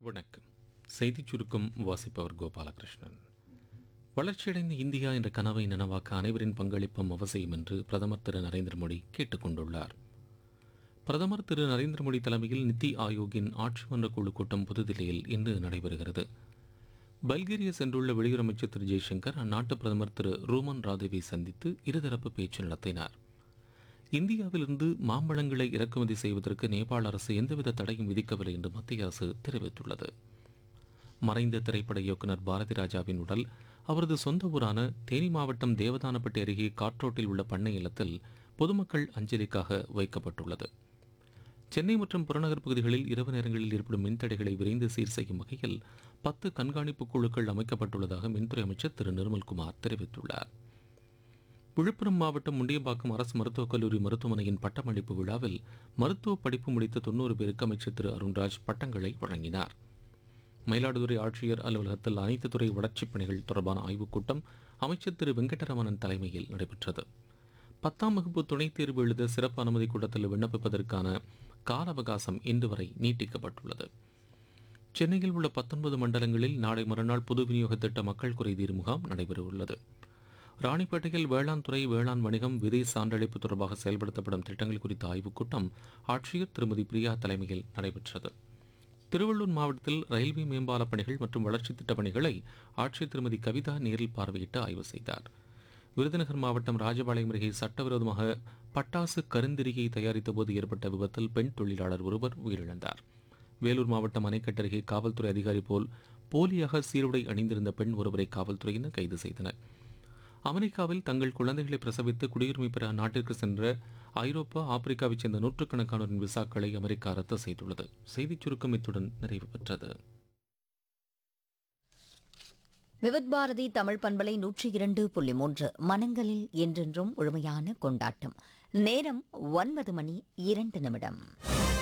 வணக்கம் செய்திச் சுருக்கம் வாசிப்பவர் கோபாலகிருஷ்ணன் வளர்ச்சியடைந்த இந்தியா என்ற கனவை நனவாக்க அனைவரின் பங்களிப்பும் அவசியம் என்று பிரதமர் திரு நரேந்திர மோடி கேட்டுக் கொண்டுள்ளார் பிரதமர் திரு நரேந்திர மோடி தலைமையில் நித்தி ஆயோக்கின் ஆட்சி மன்ற குழு கூட்டம் புதுதில்லியில் இன்று நடைபெறுகிறது பல்கேரியா சென்றுள்ள வெளியுறவு அமைச்சர் திரு ஜெய்சங்கர் அந்நாட்டு பிரதமர் திரு ரூமன் ராதேவை சந்தித்து இருதரப்பு பேச்சு நடத்தினார் இந்தியாவிலிருந்து மாம்பழங்களை இறக்குமதி செய்வதற்கு நேபாள அரசு எந்தவித தடையும் விதிக்கவில்லை என்று மத்திய அரசு தெரிவித்துள்ளது மறைந்த திரைப்பட இயக்குனர் பாரதி ராஜாவின் உடல் அவரது சொந்த ஊரான தேனி மாவட்டம் தேவதானப்பட்டி அருகே காற்றோட்டில் உள்ள பண்ணை இல்லத்தில் பொதுமக்கள் அஞ்சலிக்காக வைக்கப்பட்டுள்ளது சென்னை மற்றும் புறநகர் பகுதிகளில் இரவு நேரங்களில் ஏற்படும் மின்தடைகளை விரைந்து சீர் செய்யும் வகையில் பத்து கண்காணிப்பு குழுக்கள் அமைக்கப்பட்டுள்ளதாக மின்துறை அமைச்சர் திரு நிர்மல்குமார் தெரிவித்துள்ளார் விழுப்புரம் மாவட்டம் முண்டியம்பாக்கம் அரசு மருத்துவக் கல்லூரி மருத்துவமனையின் பட்டமளிப்பு விழாவில் மருத்துவ படிப்பு முடித்த தொண்ணூறு பேருக்கு அமைச்சர் திரு அருண்ராஜ் பட்டங்களை வழங்கினார் மயிலாடுதுறை ஆட்சியர் அலுவலகத்தில் அனைத்து துறை வளர்ச்சிப் பணிகள் தொடர்பான ஆய்வுக் கூட்டம் அமைச்சர் திரு வெங்கடரமணன் தலைமையில் நடைபெற்றது பத்தாம் வகுப்பு துணைத் தேர்வு எழுத சிறப்பு அனுமதி கூட்டத்தில் விண்ணப்பிப்பதற்கான கால அவகாசம் இன்று வரை நீட்டிக்கப்பட்டுள்ளது சென்னையில் உள்ள பத்தொன்பது மண்டலங்களில் நாளை மறுநாள் பொது விநியோக திட்ட மக்கள் குறைதீர் முகாம் நடைபெறவுள்ளது ராணிப்பேட்டையில் வேளாண் துறை வேளாண் வணிகம் விதை சான்றளிப்பு தொடர்பாக செயல்படுத்தப்படும் திட்டங்கள் குறித்த ஆய்வுக் கூட்டம் ஆட்சியர் திருமதி பிரியா தலைமையில் நடைபெற்றது திருவள்ளூர் மாவட்டத்தில் ரயில்வே மேம்பால பணிகள் மற்றும் வளர்ச்சித் திட்டப் பணிகளை ஆட்சியர் திருமதி கவிதா நேரில் பார்வையிட்டு ஆய்வு செய்தார் விருதுநகர் மாவட்டம் ராஜபாளையம் அருகே சட்டவிரோதமாக பட்டாசு கருந்திரியை தயாரித்த போது ஏற்பட்ட விபத்தில் பெண் தொழிலாளர் ஒருவர் உயிரிழந்தார் வேலூர் மாவட்டம் அணைக்கட்டு அருகே காவல்துறை அதிகாரி போல் போலியாக சீருடை அணிந்திருந்த பெண் ஒருவரை காவல்துறையினர் கைது செய்தனர் அமெரிக்காவில் தங்கள் குழந்தைகளை பிரசவித்து குடியுரிமை பெற அந்நாட்டிற்கு சென்ற ஐரோப்பா ஆப்பிரிக்காவைச் சேர்ந்த நூற்றுக்கணக்கானோரின் விசாக்களை அமெரிக்கா ரத்து செய்துள்ளது செய்திச் சுருக்கம் இத்துடன் நிறைவு பெற்றது விவித் பாரதி தமிழ் பண்பலை நூற்றி இரண்டு புள்ளி மூன்று மனங்களில் என்றென்றும் முழுமையான கொண்டாட்டம் நேரம் ஒன்பது மணி இரண்டு நிமிடம்